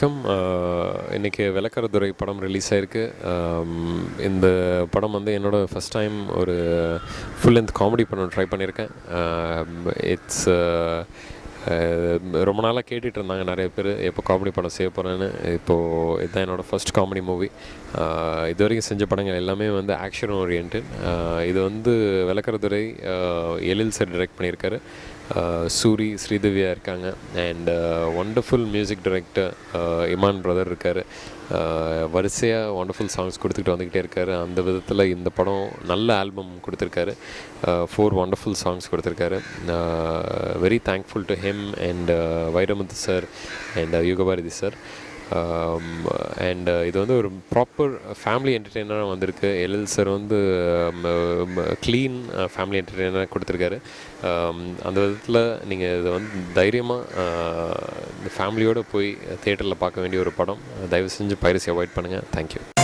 வணக்கம் அஹ், இன்னைக்கு விளக்கரதுரை படம் ரிலீஸ் ஆயிருக்கு அம், இந்த படம் வந்து என்னோட ஃபஸ்ட் டைம் ஒரு ஃபுல் லென்த் காமெடி படம் ட்ரை பண்ணியிருக்கேன் இட்ஸ் ரொம்ப நாளாக கேட்டுட்டு இருந்தாங்க நிறைய பேர் எப்போ காமெடி படம் செய்ய போகிறேன்னு இப்போது இதுதான் என்னோடய ஃபர்ஸ்ட் காமெடி மூவி இது வரைக்கும் செஞ்ச படங்கள் எல்லாமே வந்து ஆக்ஷன் ஓரியன்ட் இது வந்து விளக்கரதுரை எழில் சார் டைரக்ட் பண்ணியிருக்காரு அஹ் சூரி ஸ்ரீதேவியா இருக்காங்க and wonderful music director Imman brother இருக்கார் வரிசையாக ஒண்டர்ஃபுல் சாங்ஸ் கொடுத்துக்கிட்டு வந்துக்கிட்டே இருக்காரு அந்த விதத்தில் இந்த படம் நல்ல ஆல்பம் கொடுத்துருக்காரு ஃபோர் ஒண்டர்ஃபுல் சாங்ஸ் கொடுத்துருக்காரு very thankful to him and Vairamuthu sir and Yugabharathi sir and இது வந்து ஒரு ப்ராப்பர் ஃபேமிலி என்டர்டெய்னராக வந்திருக்கு எல்எல் சார் வந்து க்ளீன் ஃபேமிலி என்டர்டெய்னராக கொடுத்துருக்காரு Um, அந்த விதத்தில் நீங்கள் இதை வந்து தைரியமாக இந்த ஃபேமிலியோடு போய் தேட்டரில் பார்க்க வேண்டிய ஒரு படம் தயவு செஞ்சு பைரசி அவாய்ட் பண்ணுங்கள் தேங்க்யூ